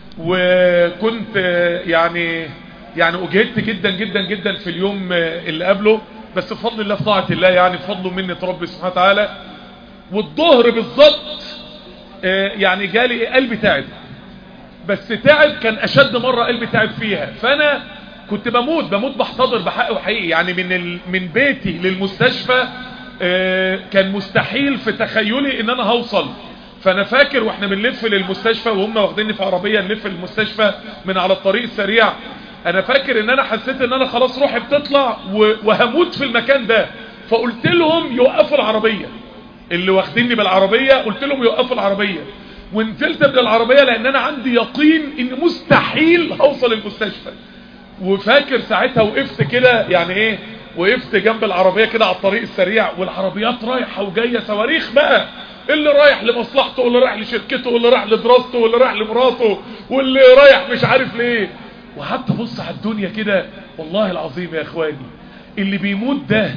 وكنت يعني يعني اجهدت جدا جدا جدا في اليوم اللي قبله بس بفضل الله في طاعة الله يعني بفضل منة ربي سبحانه وتعالى والظهر بالظبط يعني جالي قلبي تعب بس تعب كان اشد مرة قلبي تعب فيها فانا كنت بموت بموت بحتضر بحق وحقيقي يعني من ال... من بيتي للمستشفى كان مستحيل في تخيلي ان انا هوصل فانا فاكر واحنا بنلف للمستشفى وهم واخديني في عربية نلف للمستشفى من على الطريق السريع انا فاكر ان انا حسيت ان انا خلاص روحي بتطلع وهموت في المكان ده فقلت لهم يوقفوا العربية اللي واخديني بالعربية قلت لهم يوقفوا العربية ونزلت من العربية لان انا عندي يقين ان مستحيل هوصل المستشفى وفاكر ساعتها وقفت كده يعني ايه وقفت جنب العربية كده على الطريق السريع والعربيات رايحة وجاية صواريخ بقى اللي رايح لمصلحته واللي رايح لشركته واللي رايح لدراسته واللي رايح لمراته واللي رايح مش عارف ليه وحتى بص على الدنيا كده والله العظيم يا اخواني اللي بيموت ده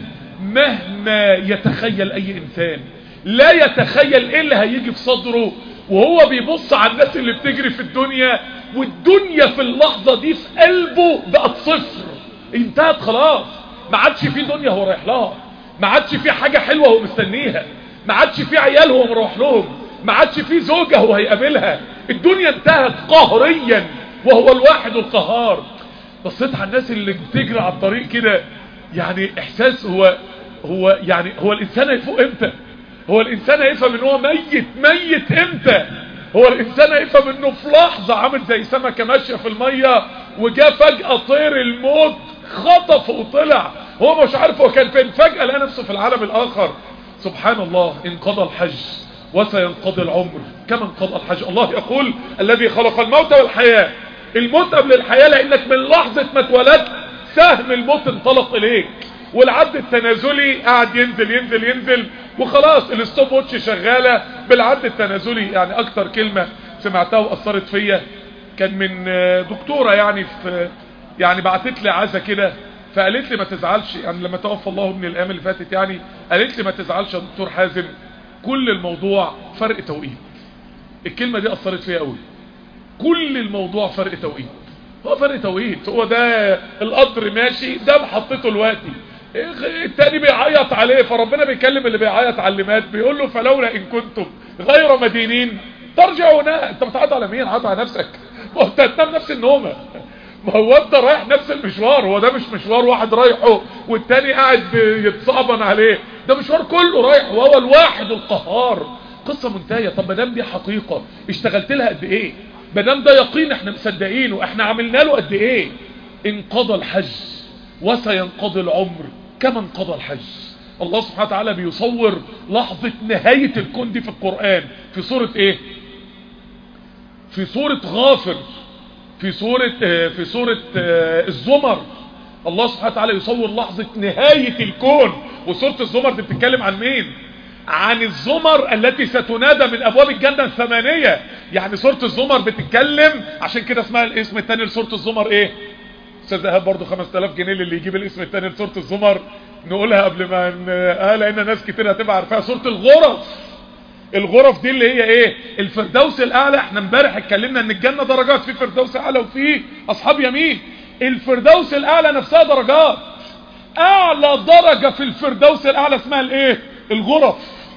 مهما يتخيل اي انسان لا يتخيل ايه اللي هيجي في صدره وهو بيبص على الناس اللي بتجري في الدنيا والدنيا في اللحظة دي في قلبه بقت صفر انتهت خلاص ما عادش في دنيا هو رايح لها ما عادش في حاجة حلوة هو مستنيها ما عادش في عيال هو مروح لهم ما عادش في زوجة هو هيقابلها الدنيا انتهت قهريا وهو الواحد القهار بصيت على الناس اللي بتجري على الطريق كده يعني احساس هو هو يعني هو الانسان هيفوق امتى هو الانسان هيفهم ان هو ميت ميت امتى هو الانسان هيفهم انه في لحظة عامل زي سمكة ماشية في المية وجاء فجأة طير الموت خطف وطلع هو مش عارف هو كان فين فجأة لقى نفسه في العالم الاخر سبحان الله انقضى الحج وسينقضي العمر كما انقضى الحج الله يقول الذي خلق الموت والحياة الموت قبل الحياة لانك من لحظة ما اتولدت سهم الموت انطلق اليك والعد التنازلي قاعد ينزل ينزل ينزل وخلاص الستوب ووتش شغالة بالعد التنازلي يعني اكتر كلمة سمعتها واثرت فيا كان من دكتورة يعني في يعني بعتت لي عزة كده فقالت لي ما تزعلش يعني لما توفى الله ابني الايام اللي فاتت يعني قالت لي ما تزعلش يا دكتور حازم كل الموضوع فرق توقيت الكلمة دي اثرت فيا قوي كل الموضوع فرق توقيت هو فرق توقيت هو ده القطر ماشي ده محطته دلوقتي التاني بيعيط عليه فربنا بيكلم اللي بيعيط على اللي مات بيقول له فلولا ان كنتم غير مدينين ترجعونا انت بتعيط على مين عيط على نفسك ما انت هتنام نفس النومه ما هو انت رايح نفس المشوار هو ده مش مشوار واحد رايحه والتاني قاعد يتصعبن عليه ده مشوار كله رايح وهو الواحد القهار قصة منتهية طب مدام دي حقيقة اشتغلت لها قد ايه مدام ده يقين احنا مصدقينه احنا عملنا له قد ايه انقضى الحج وسينقضي العمر كما انقضى الحج الله سبحانه وتعالى بيصور لحظة نهاية الكون دي في القرآن في سورة ايه في سورة غافر في سورة في سورة الزمر الله سبحانه وتعالى يصور لحظة نهاية الكون وسورة الزمر دي بتتكلم عن مين عن الزمر التي ستنادى من ابواب الجنة الثمانية يعني سورة الزمر بتتكلم عشان كده اسمها الاسم التاني لسورة الزمر ايه استاذ ايهاب برضه 5000 جنيه اللي يجيب الاسم التاني لسوره الزمر نقولها قبل ما ن... اه لان ناس كتير هتبقى عارفاها سوره الغرف الغرف دي اللي هي ايه الفردوس الاعلى احنا امبارح اتكلمنا ان الجنه درجات في فردوس اعلى وفي اصحاب يمين الفردوس الاعلى نفسها درجات اعلى درجه في الفردوس الاعلى اسمها الايه الغرف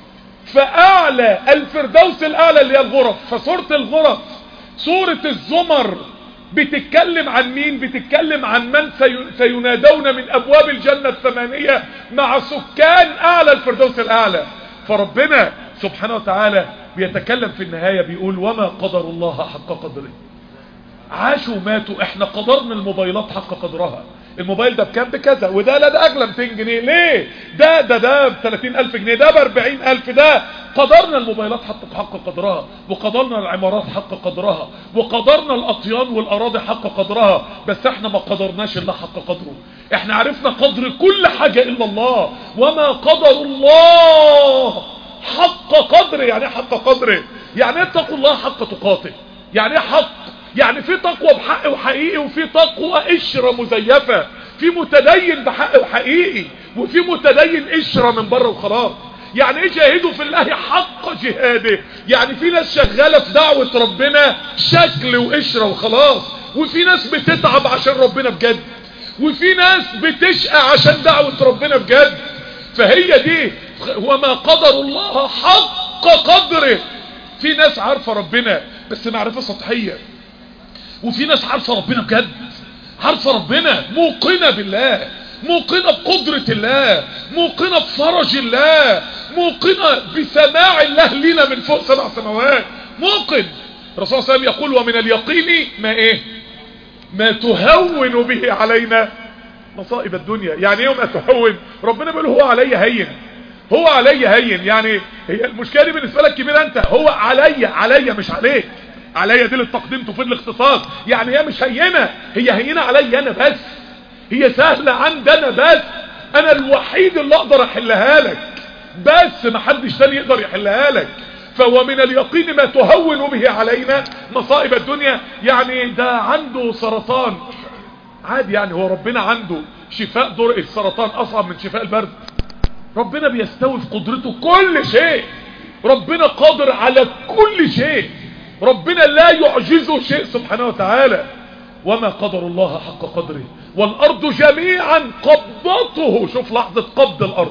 فاعلى الفردوس الاعلى اللي هي الغرف فسوره الغرف سوره الزمر بتتكلم عن مين بتتكلم عن من سينادون من ابواب الجنة الثمانية مع سكان اعلى الفردوس الاعلى فربنا سبحانه وتعالى بيتكلم في النهاية بيقول وما قدر الله حق قدره عاشوا ماتوا احنا قدرنا الموبايلات حق قدرها الموبايل ده بكام بكذا وده لا ده اغلى 200 جنيه ليه ده ده ده ب 30000 جنيه ده ب 40000 ده قدرنا الموبايلات حق حق قدرها وقدرنا العمارات حق قدرها وقدرنا الاطيان والاراضي حق قدرها بس احنا ما قدرناش الا حق قدره احنا عرفنا قدر كل حاجة الا الله وما قدر الله حق قدره يعني حق قدره يعني اتقوا الله حق تقاته يعني حق يعني في تقوى بحق وحقيقي وفي تقوى قشرة مزيفة في متدين بحق وحقيقي وفي متدين قشرة من بره وخلاص يعني ايه جاهدوا في الله حق جهاده يعني في ناس شغالة في دعوة ربنا شكل وقشرة وخلاص وفي ناس بتتعب عشان ربنا بجد وفي ناس بتشقى عشان دعوة ربنا بجد فهي دي وما قدر الله حق قدره في ناس عارفة ربنا بس معرفة سطحية وفي ناس عارفة ربنا بجد عارفة ربنا موقنة بالله موقنة بقدرة الله موقنة بفرج الله موقنة بسماع الله لنا من فوق سبع سماوات موقن الرسول صلى الله عليه وسلم يقول ومن اليقين ما ايه ما تهون به علينا مصائب الدنيا يعني ايه ما تهون ربنا بيقول هو علي هين هو علي هين يعني هي المشكله دي بالنسبه لك كبيره انت هو علي علي مش عليك عليا دي للتقديم تفيد الاختصاص يعني هي مش هينه هي هينه علي انا بس هي سهله عندنا بس انا الوحيد اللي اقدر احلها لك بس محدش تاني يقدر يحلها لك فهو من اليقين ما تهون به علينا مصائب الدنيا يعني ده عنده سرطان عادي يعني هو ربنا عنده شفاء درء السرطان اصعب من شفاء البرد ربنا بيستوي في قدرته كل شيء ربنا قادر على كل شيء ربنا لا يعجزه شيء سبحانه وتعالى وما قدر الله حق قدره والارض جميعا قبضته شوف لحظة قبض الارض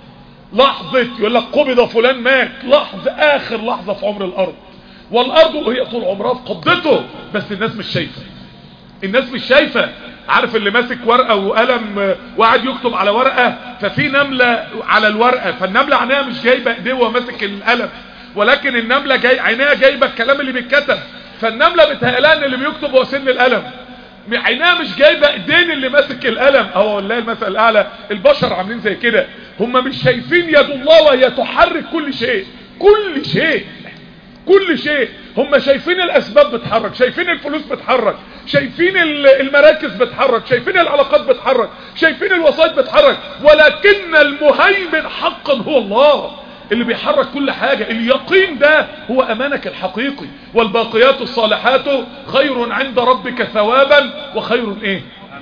لحظة يقول لك قبض فلان مات لحظة اخر لحظة في عمر الارض والارض وهي طول عمرها في قبضته بس الناس مش شايفة الناس مش شايفة عارف اللي ماسك ورقة وقلم وقعد يكتب على ورقة ففي نملة على الورقة فالنملة عينيها مش جايبة ايديه وهو ماسك القلم ولكن النملة جاي عينيها جايبة الكلام اللي بيتكتب فالنملة بتهيألها ان اللي بيكتب هو سن القلم عينيها مش جايبة ايدين اللي ماسك القلم اهو والله المثل الاعلى البشر عاملين زي كده هم مش شايفين يد الله وهي تحرك كل شيء كل شيء كل شيء هم شايفين الاسباب بتحرك شايفين الفلوس بتحرك شايفين المراكز بتحرك شايفين العلاقات بتحرك شايفين الوسائط بتحرك ولكن المهيمن حقا هو الله اللي بيحرك كل حاجة اليقين ده هو امانك الحقيقي والباقيات الصالحات خير عند ربك ثوابا وخير ايه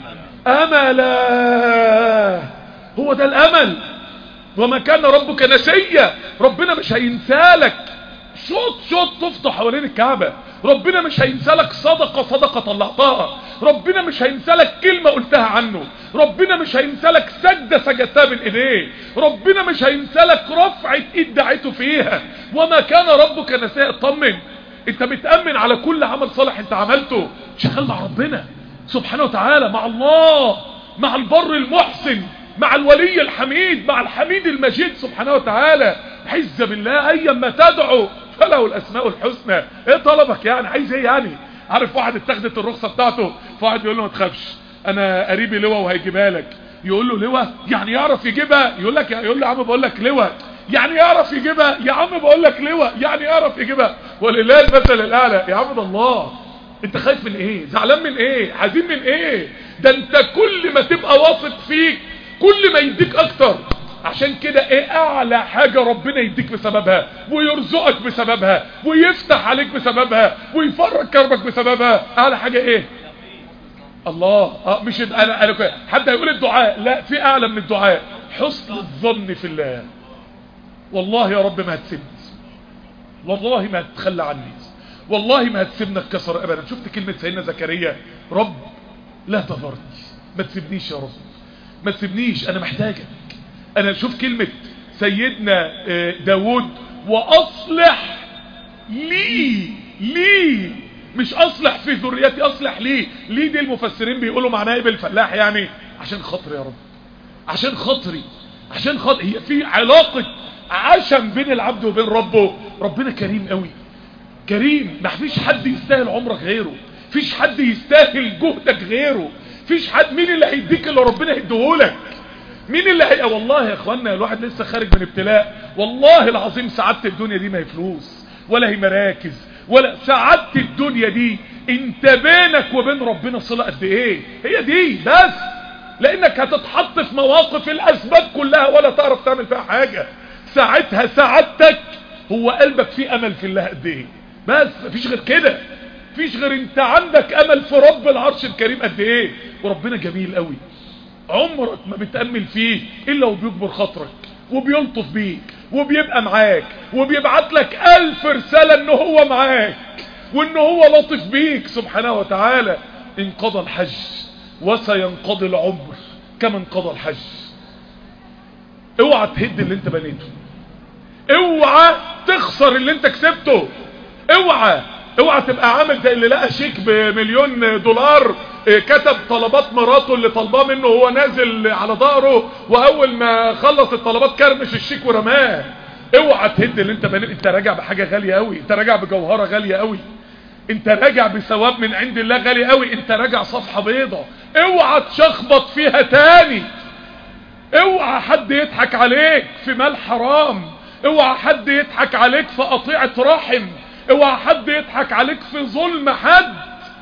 املا هو ده الامل وما كان ربك نسيا ربنا مش هينسالك شوط شوط تفضح حوالين الكعبة ربنا مش هينسالك صدقة صدقة طلعتها ربنا مش هينسالك كلمة قلتها عنه ربنا مش هينسالك سجدة سجدتها بين ايديه ربنا مش هينسالك رفعة ايد دعيته فيها وما كان ربك نسيا اطمن انت بتأمن على كل عمل صالح انت عملته شغال مع ربنا سبحانه وتعالى مع الله مع البر المحسن مع الولي الحميد مع الحميد المجيد سبحانه وتعالى حز بالله ايما تدعو فله الاسماء الحسنى ايه طلبك يعني عايز ايه يعني عارف واحد اتخذت الرخصة بتاعته فواحد يقول له ما تخافش انا قريبي لواء وهيجيبها لك يقول له لواء يعني يعرف يجيبها يقول لك يقول له يا عم بقول لك لواء يعني يعرف يجيبها يا عم بقول لك لواء يعني يعرف يجيبها ولله المثل الاعلى يا عبد الله انت خايف من ايه زعلان من ايه حزين من ايه ده انت كل ما تبقى واثق فيك كل ما يديك اكتر عشان كده ايه اعلى حاجة ربنا يديك بسببها ويرزقك بسببها ويفتح عليك بسببها ويفرج كربك بسببها اعلى حاجة ايه الله اه مش انا انا حد هيقول الدعاء لا في اعلى من الدعاء حسن الظن في الله والله يا رب ما هتسيبني والله ما هتتخلى عني والله ما هتسيبنا اتكسر ابدا شفت كلمة سيدنا زكريا رب لا تذرني ما تسيبنيش يا رب ما تسيبنيش انا محتاجك انا شوف كلمة سيدنا داود واصلح لي لي مش اصلح في ذريتي اصلح لي لي دي المفسرين بيقولوا معناها ايه بالفلاح يعني عشان خاطري يا رب عشان خاطري عشان خاطري هي في علاقة عشم بين العبد وبين ربه ربنا كريم قوي كريم ما فيش حد يستاهل عمرك غيره فيش حد يستاهل جهدك غيره فيش حد مين اللي هيديك اللي ربنا هيديهولك مين اللي هي والله يا اخوانا الواحد لسه خارج من ابتلاء والله العظيم سعادة الدنيا دي ما هي فلوس ولا هي مراكز ولا سعادة الدنيا دي انت بينك وبين ربنا صلة قد ايه هي دي بس لانك هتتحط في مواقف الاسباب كلها ولا تعرف تعمل فيها حاجة ساعتها سعادتك هو قلبك فيه امل في الله قد ايه بس مفيش غير كده مفيش غير انت عندك امل في رب العرش الكريم قد ايه وربنا جميل قوي عمرك ما بتأمل فيه الا وبيكبر خاطرك وبيلطف بيك وبيبقى معاك وبيبعت لك الف رسالة ان هو معاك وان هو لطف بيك سبحانه وتعالى انقضى الحج وسينقضي العمر كما انقضى الحج اوعى تهد اللي انت بنيته اوعى تخسر اللي انت كسبته اوعى اوعى تبقى عامل زي اللي لقى شيك بمليون دولار كتب طلبات مراته اللي طالباه منه وهو نازل على ظهره واول ما خلص الطلبات كرمش الشيك ورماه اوعى تهد اللي انت بنيته انت راجع بحاجه غاليه قوي انت راجع بجوهره غاليه قوي انت راجع بثواب من عند الله غالي قوي انت راجع صفحه بيضه اوعى تشخبط فيها تاني اوعى حد يضحك عليك في مال حرام اوعى حد يضحك عليك في قطيعة رحم اوعى حد يضحك عليك في ظلم حد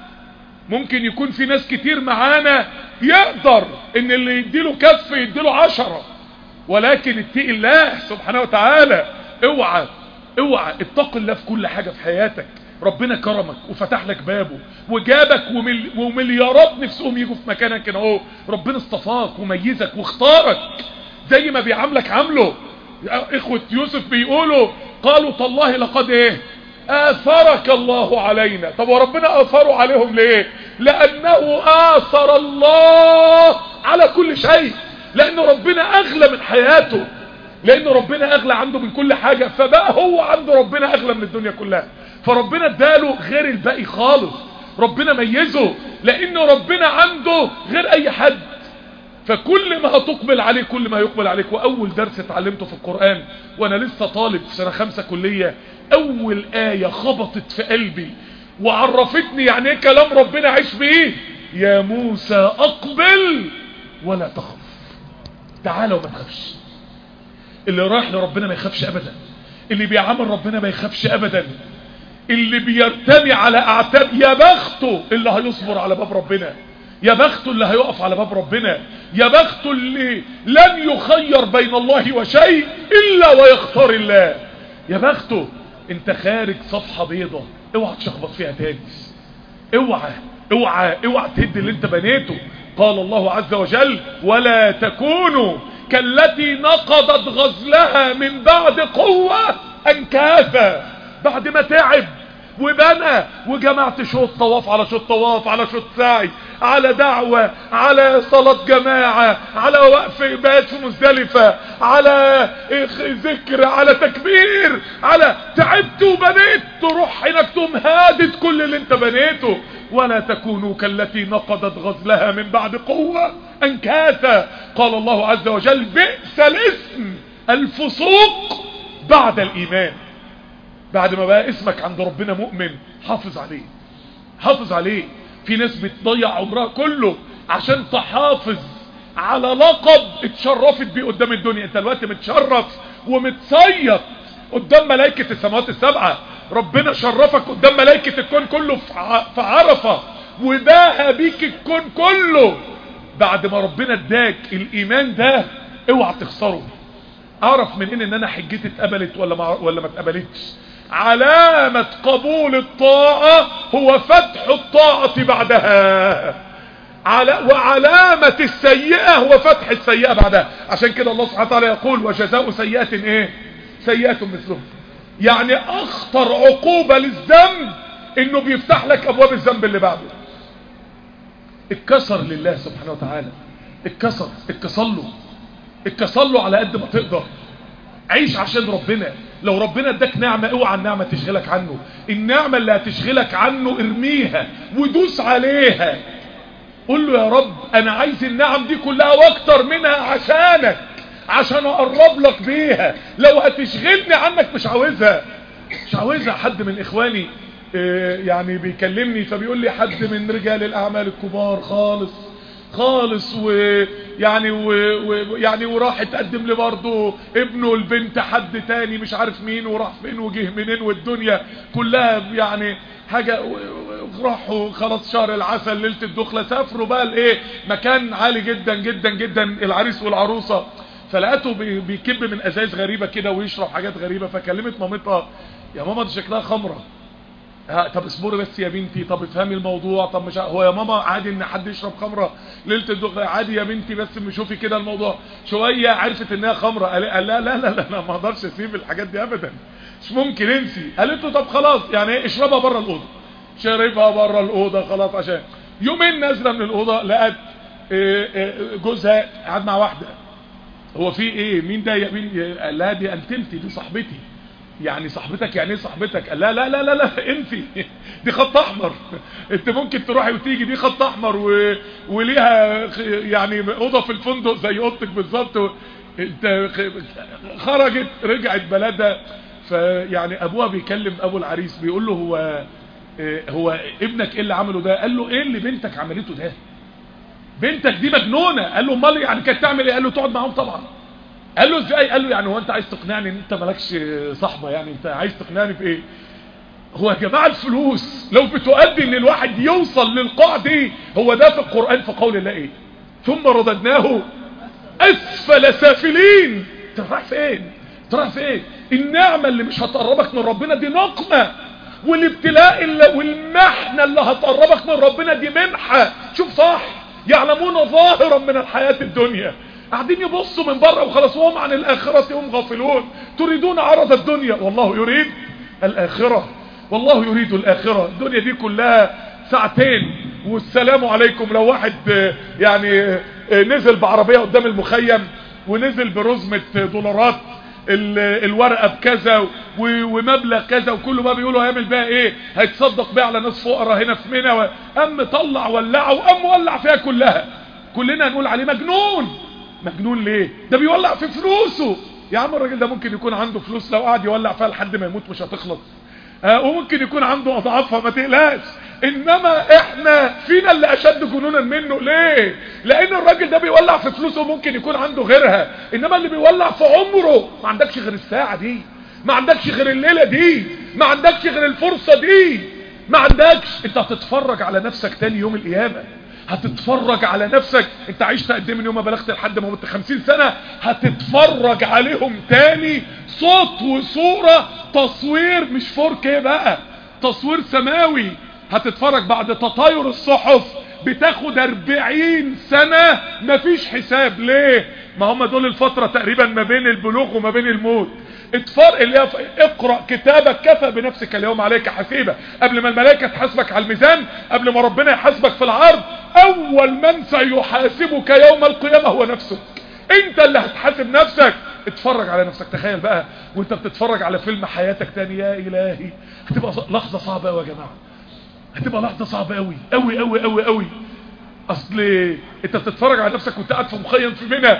ممكن يكون في ناس كتير معانا يقدر ان اللي يديله كف يديله عشرة ولكن اتقي الله سبحانه وتعالى اوعى اوعى اتق الله في كل حاجة في حياتك ربنا كرمك وفتح لك بابه وجابك ومل ومليارات نفسهم يجوا في مكانك كده اهو ربنا اصطفاك وميزك واختارك زي ما بيعاملك عامله اخوة يوسف بيقولوا قالوا تالله لقد ايه اثرك الله علينا طب وربنا اثروا عليهم ليه لانه اثر الله على كل شيء لان ربنا اغلى من حياته لان ربنا اغلى عنده من كل حاجة فبقى هو عنده ربنا اغلى من الدنيا كلها فربنا اداله غير الباقي خالص ربنا ميزه لان ربنا عنده غير اي حد فكل ما هتقبل عليه كل ما يقبل عليك واول درس اتعلمته في القرآن وانا لسه طالب في سنة خمسة كلية اول آية خبطت في قلبي وعرفتني يعني ايه كلام ربنا عيش بيه يا موسى اقبل ولا تخف تعالى وما تخافش اللي رايح لربنا ما يخافش ابدا اللي بيعمل ربنا ما يخافش ابدا اللي بيرتمي على اعتاب يا بخته اللي هيصبر على باب ربنا يا بخته اللي هيقف على باب ربنا يا بخته اللي لن يخير بين الله وشيء الا ويختار الله يا بخته انت خارج صفحة بيضة اوعى تشخبط فيها تاني اوعى اوعى اوعى تهد اللي انت بنيته قال الله عز وجل ولا تكونوا كالتي نقضت غزلها من بعد قوة انكافا بعد ما تعب وبنى وجمعت شوط طواف على شوط طواف على شوط سعي على دعوة على صلاة جماعة على وقف بات في مزدلفة على ذكر على تكبير على تعبت وبنيت تروح هناك تقوم هادت كل اللي انت بنيته ولا تكونوا كالتي نقضت غزلها من بعد قوة انكاثا قال الله عز وجل بئس الاسم الفسوق بعد الايمان بعد ما بقى اسمك عند ربنا مؤمن حافظ عليه حافظ عليه في ناس بتضيع عمرها كله عشان تحافظ على لقب اتشرفت بيه قدام الدنيا انت دلوقتي متشرف ومتصيط قدام ملائكة السماوات السبعة ربنا شرفك قدام ملائكة الكون كله في عرفة وباها بيك الكون كله بعد ما ربنا اداك الايمان ده اوعى تخسره اعرف منين ان انا حجتي اتقبلت ولا ما ولا ما اتقبلتش علامة قبول الطاعة هو فتح الطاعة بعدها على وعلامة السيئة هو فتح السيئة بعدها عشان كده الله سبحانه وتعالى يقول وجزاء سيئة ايه سيئة مثله يعني اخطر عقوبة للذنب انه بيفتح لك ابواب الذنب اللي بعده اتكسر لله سبحانه وتعالى اتكسر اتكسر له اتكسر له على قد ما تقدر عيش عشان ربنا لو ربنا اداك نعمة اوعى النعمة تشغلك عنه النعمة اللي هتشغلك عنه ارميها ودوس عليها قول له يا رب انا عايز النعم دي كلها واكتر منها عشانك عشان اقرب لك بيها لو هتشغلني عنك مش عاوزها مش عاوزها حد من اخواني اه يعني بيكلمني فبيقول لي حد من رجال الاعمال الكبار خالص خالص ويعني ويعني وراح اتقدم لي برضه ابنه البنت حد تاني مش عارف مين وراح فين وجه منين والدنيا كلها يعني حاجة راحوا خلاص شهر العسل ليلة الدخلة سافروا بقى لايه مكان عالي جدا جدا جدا العريس والعروسة فلقيته بيكب من ازايز غريبة كده ويشرب حاجات غريبة فكلمت مامتها يا ماما دي شكلها خمرة ها طب اصبري بس يا بنتي طب افهمي الموضوع طب مش ع- هو يا ماما عادي ان حد يشرب خمره ليله الدخله عادي يا بنتي بس شوفي كده الموضوع شويه عرفت انها خمره قال قال لا لا لا لا انا ما اقدرش اسيب الحاجات دي ابدا مش ممكن انسي قالت له طب خلاص يعني ايه اشربها بره الاوضه شربها بره الاوضه خلاص عشان يومين نازله من الاوضه لقت إيه، إيه، جوزها قاعد مع واحده هو في ايه مين ده يا مين قال لها دي انتمتي دي صاحبتي يعني صاحبتك يعني ايه صاحبتك قال لا لا لا لا لا انت دي خط احمر انت ممكن تروحي وتيجي دي خط احمر و... وليها خ- يعني اوضه في الفندق زي اوضتك بالظبط و... انت خ- خرجت رجعت بلدها فيعني ابوها بيكلم ابو العريس بيقول له هو إيه، هو ابنك ايه اللي عمله ده قال له ايه اللي بنتك عملته ده بنتك دي مجنونه قال له امال يعني كانت تعمل ايه قال له تقعد معاهم طبعا قال له ازاي قال له يعني هو انت عايز تقنعني ان انت مالكش صاحبه يعني انت عايز تقنعني بايه هو يا جماعه الفلوس لو بتؤدي ان الواحد يوصل للقاع دي هو ده في القران في قول الله ايه ثم رددناه اسفل سافلين انت رايح فين انت رايح فين النعمه اللي مش هتقربك من ربنا دي نقمه والابتلاء اللي والمحنه اللي هتقربك من ربنا دي منحه شوف صح يعلمون ظاهرا من الحياه الدنيا قاعدين يبصوا من بره وخلاص وهم عن الاخره هم غافلون تريدون عرض الدنيا والله يريد الاخره والله يريد الاخره الدنيا دي كلها ساعتين والسلام عليكم لو واحد آه، يعني آه، نزل بعربيه قدام المخيم ونزل برزمه دولارات ال- الورقه بكذا و- ومبلغ كذا وكله بقى بيقولوا هيعمل بيها ايه هيتصدق بيها على ناس فقراء هنا في منى و- قام طلع ولعه وقام ولع فيها كلها كلنا هنقول عليه مجنون مجنون ليه ده بيولع في فلوسه يا عم الراجل ده ممكن يكون عنده فلوس لو قعد يولع فيها لحد ما يموت مش هتخلص آه وممكن يكون عنده اضعافها ما تقلقش انما احنا فينا اللي اشد جنونا منه ليه لان الراجل ده بيولع في فلوسه ممكن يكون عنده غيرها انما اللي بيولع في عمره ما عندكش غير الساعة دي ما عندكش غير الليلة دي ما عندكش غير الفرصة دي ما عندكش انت هتتفرج على نفسك تاني يوم القيامة هتتفرج على نفسك انت عشت قد ايه من يوم ما بلغت لحد ما مت 50 سنة هتتفرج عليهم تاني صوت وصورة تصوير مش 4K بقى تصوير سماوي هتتفرج بعد تطاير الصحف بتاخد 40 سنة مفيش حساب ليه ما هم دول الفترة تقريبا ما بين البلوغ وما بين الموت اتفرق اللي هي ف- اقرأ كتابك كفى بنفسك اليوم عليك حسيبة قبل ما الملائكة تحاسبك على الميزان قبل ما ربنا يحاسبك في العرض اول من سيحاسبك يوم القيامة هو نفسك انت اللي هتحاسب نفسك اتفرج على نفسك تخيل بقى وانت بتتفرج على فيلم حياتك تاني يا الهي هتبقى ص- لحظة صعبة قوي يا جماعة هتبقى لحظة صعبة قوي قوي قوي قوي قوي اصل انت بتتفرج على نفسك وانت قاعد في مخيم في منى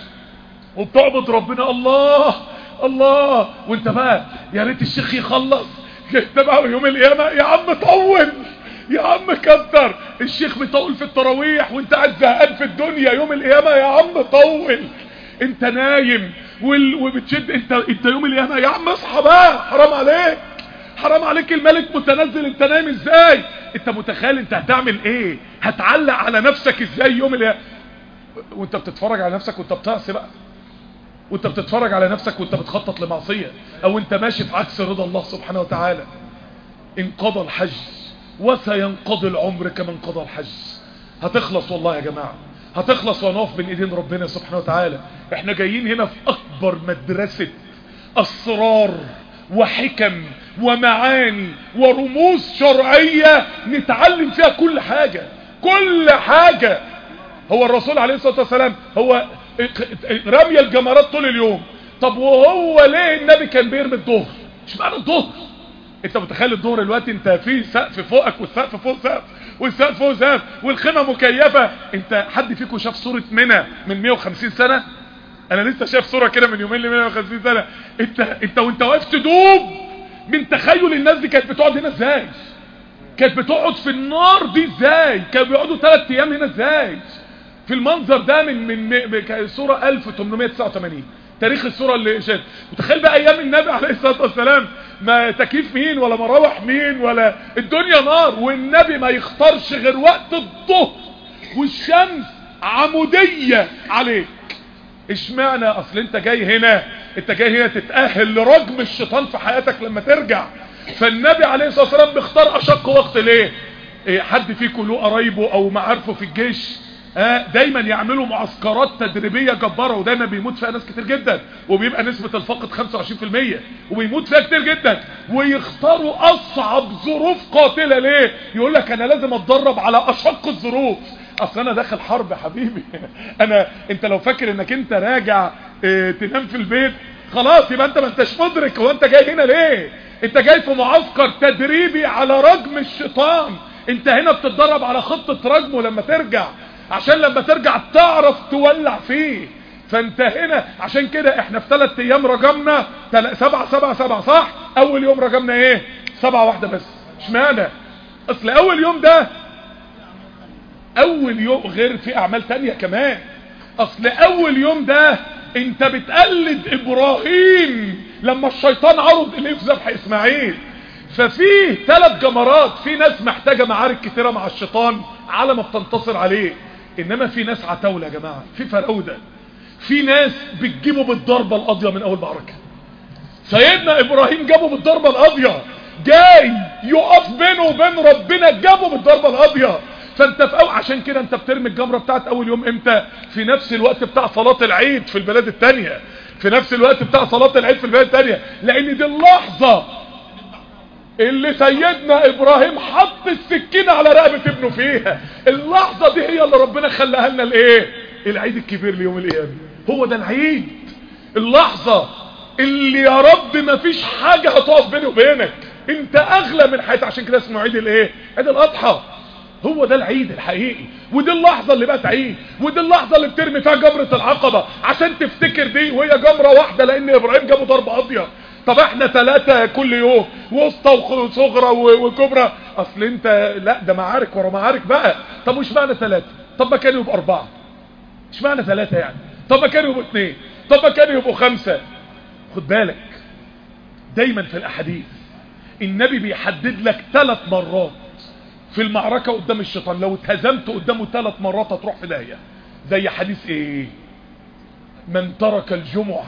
وبتعبد ربنا الله الله وانت بقى يا ريت الشيخ يخلص انت بقى يوم القيامه يا عم طول يا عم كتر الشيخ بيطول في التراويح وانت قاعد زهقان في الدنيا يوم القيامه يا عم طول انت نايم وال... وبتشد انت انت يوم القيامه يا عم اصحى بقى حرام عليك حرام عليك الملك متنزل انت نايم ازاي انت متخيل انت هتعمل ايه هتعلق على نفسك ازاي يوم القيامه وانت بتتفرج على نفسك وانت بتعصي بقى وانت بتتفرج على نفسك وانت بتخطط لمعصية او انت ماشي في عكس رضا الله سبحانه وتعالى انقضى الحج وسينقضي العمر كما انقضى الحج هتخلص والله يا جماعة هتخلص ونقف بين ايدين ربنا سبحانه وتعالى احنا جايين هنا في اكبر مدرسة اسرار وحكم ومعاني ورموز شرعية نتعلم فيها كل حاجة كل حاجة هو الرسول عليه الصلاة والسلام هو رمي الجمرات طول اليوم طب وهو ليه النبي كان بيرمي الظهر مش معنى الظهر انت متخيل الظهر دلوقتي انت في سقف فوقك والسقف فوق سقف والسقف فوق سقف والخيمه مكيفه انت حد فيكم شاف صوره منى من 150 سنه انا لسه شايف صوره كده من يومين ل 150 سنه انت انت وانت واقف تدوب من تخيل الناس دي كانت بتقعد هنا ازاي كانت بتقعد في النار دي ازاي كانوا بيقعدوا ثلاث ايام هنا ازاي في المنظر ده من من من سوره 1889 تاريخ السوره اللي شاف متخيل بقى ايام النبي عليه الصلاه والسلام ما تكييف مين ولا مراوح مين ولا الدنيا نار والنبي ما يختارش غير وقت الظهر والشمس عموديه عليك اشمعنى اصل انت جاي هنا انت جاي هنا تتاهل لرجم الشيطان في حياتك لما ترجع فالنبي عليه الصلاة والسلام بيختار اشق وقت ليه إيه حد فيكم له قرايبه او معارفه في الجيش آه دايما يعملوا معسكرات تدريبية جبارة ودايما بيموت فيها ناس كتير جدا وبيبقى نسبة الفقد 25% وبيموت فيها كتير جدا ويختاروا اصعب ظروف قاتلة ليه يقول لك انا لازم اتدرب على اشق الظروف اصل انا داخل حرب يا حبيبي انا انت لو فاكر انك انت راجع اه تنام في البيت خلاص يبقى انت ما انتش مدرك هو انت جاي هنا ليه انت جاي في معسكر تدريبي على رجم الشيطان انت هنا بتتدرب على خطة رجمه لما ترجع عشان لما ترجع تعرف تولع فيه فانت هنا عشان كده احنا في ثلاث ايام رجمنا سبعة سبعة سبعة صح اول يوم رجمنا ايه سبعة واحدة بس اشمعنى اصل اول يوم ده اول يوم غير في اعمال تانية كمان اصل اول يوم ده انت بتقلد ابراهيم لما الشيطان عرض اليه في ذبح اسماعيل ففي ثلاث جمرات في ناس محتاجة معارك كتيرة مع الشيطان على ما بتنتصر عليه انما في ناس عتاولة يا جماعة في فراودة في ناس بتجيبه بالضربة القاضية من اول معركة سيدنا ابراهيم جابه بالضربة القاضية جاي يقف بينه وبين ربنا جابه بالضربة القاضية فانت في أو عشان كده انت بترمي الجمرة بتاعت اول يوم امتى في نفس الوقت بتاع صلاة العيد في البلاد التانية في نفس الوقت بتاع صلاة العيد في البلاد التانية لان دي اللحظة اللي سيدنا ابراهيم حط السكينة على رقبة ابنه فيها اللحظة دي هي اللي ربنا خلاها لنا الايه العيد الكبير ليوم القيامة هو ده العيد اللحظة اللي يا رب ما فيش حاجة هتقف بيني وبينك انت اغلى من حياتي عشان كده اسمه عيد الايه عيد الاضحى هو ده العيد الحقيقي ودي اللحظة اللي بقت عيد ودي اللحظة اللي بترمي فيها جمرة العقبة عشان تفتكر دي وهي جمرة واحدة لان ابراهيم جابه ضربة قاضية طب احنا ثلاثة كل يوم وسطى وصغرى وكبرى اصل انت لا ده معارك ورا معارك بقى طب وش معنى ثلاثة طب ما كانوا يبقوا اربعة ايش معنى ثلاثة يعني طب ما كانوا يبقوا اثنين طب ما كانوا يبقوا خمسة خد بالك دايما في الاحاديث النبي بيحدد لك ثلاث مرات في المعركة قدام الشيطان لو اتهزمت قدامه ثلاث مرات هتروح في داهية زي حديث ايه من ترك الجمعة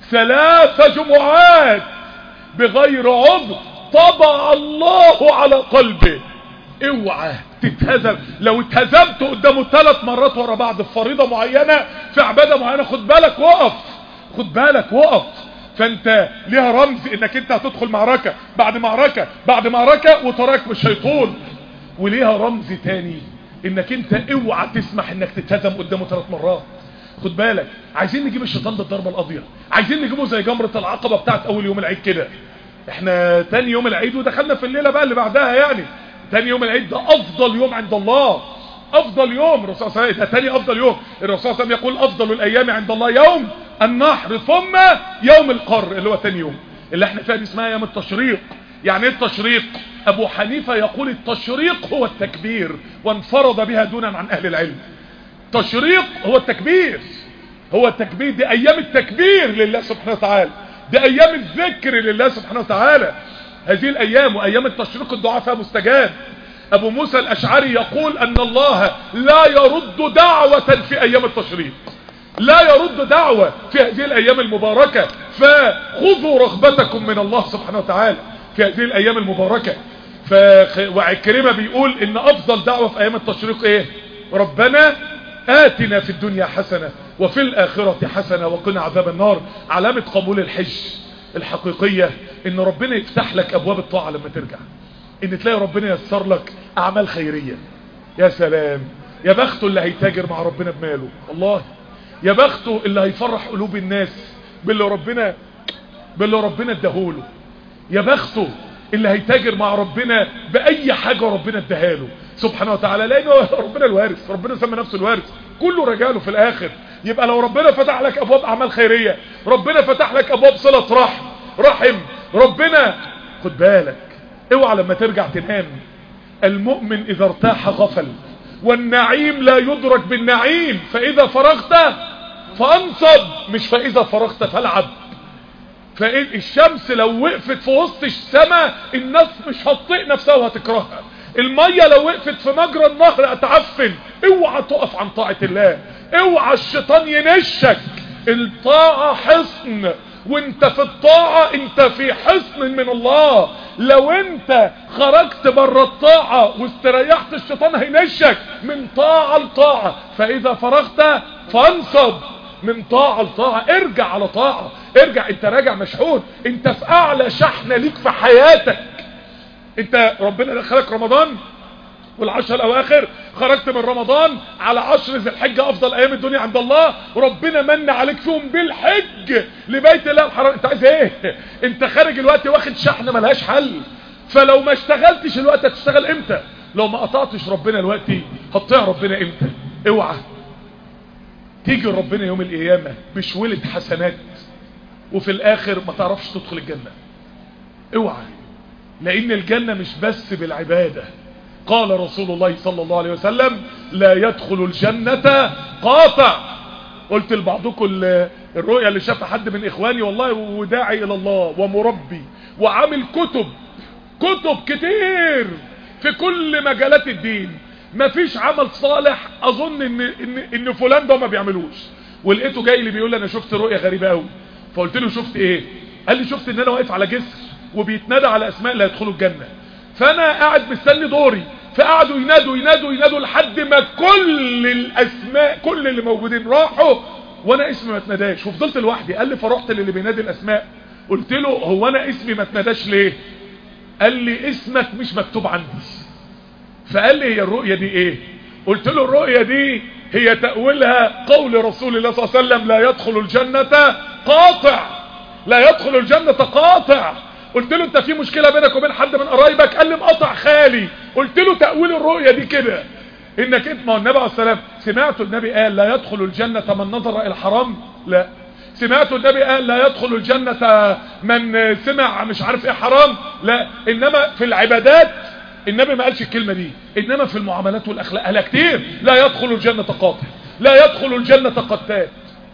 ثلاث جمعات بغير عذر طبع الله على قلبه اوعى تتهزم لو اتهزمت قدامه ثلاث مرات ورا بعض في فريضة معينة في عبادة معينة خد بالك وقف خد بالك وقف فانت ليها رمز انك انت هتدخل معركة بعد معركة بعد معركة وتراك بالشيطان وليها رمز تاني انك انت اوعى تسمح انك تتهزم قدامه ثلاث مرات خد بالك عايزين نجيب الشيطان بالضربة القاضية عايزين نجيبه زي جمرة العقبة بتاعت اول يوم العيد كده احنا تاني يوم العيد ودخلنا في الليلة بقى اللي بعدها يعني تاني يوم العيد ده افضل يوم عند الله افضل يوم الرسول صلى الله عليه وسلم ده تاني افضل يوم الرسول صلى الله عليه وسلم يقول افضل الايام عند الله يوم النحر ثم يوم القر اللي هو تاني يوم اللي احنا فيها دي اسمها ايام التشريق يعني ايه التشريق ابو حنيفة يقول التشريق هو التكبير وانفرد بها دونا عن اهل العلم تشريق هو التكبير هو التكبير دي ايام التكبير لله سبحانه وتعالى دي ايام الذكر لله سبحانه وتعالى هذه الايام وايام التشريق الدعاء فيها مستجاب ابو موسى الاشعري يقول ان الله لا يرد دعوة في ايام التشريق لا يرد دعوة في هذه الايام المباركة فخذوا رغبتكم من الله سبحانه وتعالى في هذه الايام المباركة ف... وعكرمة بيقول ان افضل دعوة في ايام التشريق ايه ربنا آتنا في الدنيا حسنة وفي الآخرة حسنة وقنا عذاب النار علامة قبول الحج الحقيقية ان ربنا يفتح لك ابواب الطاعة لما ترجع ان تلاقي ربنا يسر لك اعمال خيرية يا سلام يا بخته اللي هيتاجر مع ربنا بماله والله يا بخته اللي هيفرح قلوب الناس باللي ربنا باللي ربنا اداهوله يا بخته اللي هيتاجر مع ربنا باي حاجة ربنا اداهاله سبحانه وتعالى لانه ربنا الوارث ربنا سمى نفسه الوارث كله رجاله في الاخر يبقى لو ربنا فتح لك ابواب اعمال خيرية ربنا فتح لك ابواب صلة رحم رحم ربنا خد بالك اوعى لما ترجع تنام المؤمن اذا ارتاح غفل والنعيم لا يدرك بالنعيم فاذا فرغت فانصب مش فاذا فرغت فالعب فالشمس لو وقفت في وسط السماء الناس مش هتطيق نفسها وهتكرهها المية لو وقفت في مجرى النهر اتعفن اوعى تقف عن طاعة الله اوعى الشيطان ينشك الطاعة حصن وانت في الطاعة انت في حصن من الله لو انت خرجت بره الطاعة واستريحت الشيطان هينشك من طاعة لطاعة فاذا فرغت فانصب من طاعة لطاعة ارجع على طاعة ارجع انت راجع مشحون انت في اعلى شحنة ليك في حياتك انت ربنا دخلك رمضان والعشر الاواخر خرجت من رمضان على عشر ذي الحجة افضل ايام الدنيا عند الله ربنا من عليك فيهم بالحج لبيت الله الحرام انت عايز ايه انت خارج الوقت واخد شحنة ملهاش حل فلو ما اشتغلتش الوقت هتشتغل امتى لو ما قطعتش ربنا الوقت هتطيع ربنا امتى اوعى تيجي ربنا يوم القيامة بشولة حسنات وفي الاخر ما تعرفش تدخل الجنة اوعى لان الجنة مش بس بالعبادة قال رسول الله صلى الله عليه وسلم لا يدخل الجنة قاطع قلت لبعضكم الرؤية اللي شافها حد من اخواني والله وداعي الى الله ومربي وعامل كتب كتب كتير في كل مجالات الدين مفيش عمل صالح اظن ان ان ان فلان ده ما بيعملوش ولقيته جاي لي بيقول لي انا شفت رؤيه غريبه قوي فقلت له شفت ايه قال لي شفت ان انا واقف على جسر وبيتنادى على اسماء اللي هيدخلوا الجنه فانا قاعد مستني دوري فقعدوا ينادوا ينادوا ينادوا لحد ما كل الاسماء كل اللي موجودين راحوا وانا اسمي ما اتناداش وفضلت لوحدي قال لي فرحت للي بينادي الاسماء قلت له هو انا اسمي ما اتناداش ليه قال لي اسمك مش مكتوب عندي فقال لي هي الرؤية دي ايه قلت له الرؤية دي هي تأويلها قول رسول الله صلى الله عليه وسلم لا يدخل الجنة قاطع لا يدخل الجنة قاطع قلت له انت في مشكلة بينك وبين حد من قرايبك قال لي مقطع خالي قلت له تأويل الرؤية دي كده انك انت ما هو النبي عليه السلام سمعت النبي قال لا يدخل الجنة من نظر الى الحرام لا سمعت النبي قال لا يدخل الجنة من سمع مش عارف ايه حرام لا انما في العبادات النبي ما قالش الكلمة دي انما في المعاملات والاخلاق قالها كتير لا يدخل الجنة قاطع لا يدخل الجنة قتات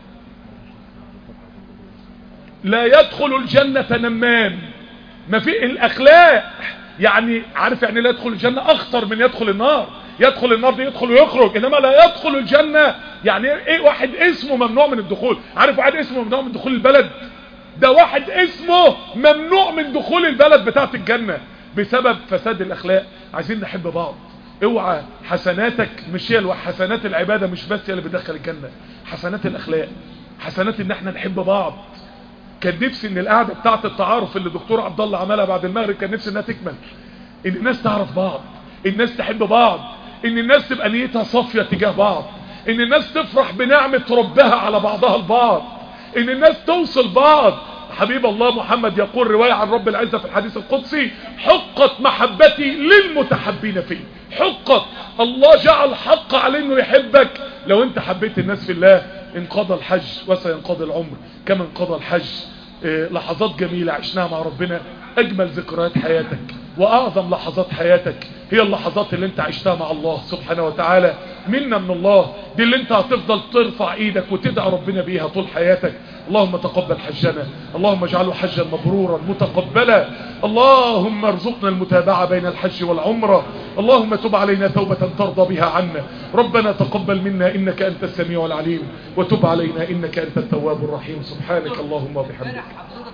لا يدخل الجنة نمام ما في الاخلاق يعني عارف يعني لا يدخل الجنة اخطر من يدخل النار يدخل النار دي يدخل ويخرج انما لا يدخل الجنة يعني ايه واحد اسمه ممنوع من الدخول عارف واحد اسمه ممنوع من دخول البلد ده واحد اسمه ممنوع من دخول البلد بتاعت الجنة بسبب فساد الاخلاق عايزين نحب بعض اوعى حسناتك مش هي حسنات العبادة مش بس هي اللي بتدخل الجنة حسنات الاخلاق حسنات ان احنا نحب بعض كان نفسي ان القعدة بتاعت التعارف اللي دكتور عبد الله عملها بعد المغرب كان نفسي انها تكمل ان الناس تعرف بعض الناس تحب بعض ان الناس تبقى نيتها صافية تجاه بعض ان الناس تفرح بنعمة ربها على بعضها البعض ان الناس توصل بعض حبيب الله محمد يقول رواية عن رب العزة في الحديث القدسي حقت محبتي للمتحبين فيه حقت الله جعل حق عليه انه يحبك لو انت حبيت الناس في الله انقضى الحج وسينقضي العمر كما انقضى الحج اه لحظات جميلة عشناها مع ربنا اجمل ذكريات حياتك واعظم لحظات حياتك هي اللحظات اللي انت عشتها مع الله سبحانه وتعالى منا من الله دي اللي انت هتفضل ترفع ايدك وتدعى ربنا بيها طول حياتك اللهم تقبل حجنا اللهم اجعله حجا مبرورا متقبلا اللهم ارزقنا المتابعة بين الحج والعمرة اللهم تب علينا توبة ترضى بها عنا ربنا تقبل منا انك انت السميع العليم وتب علينا انك انت التواب الرحيم سبحانك اللهم وبحمدك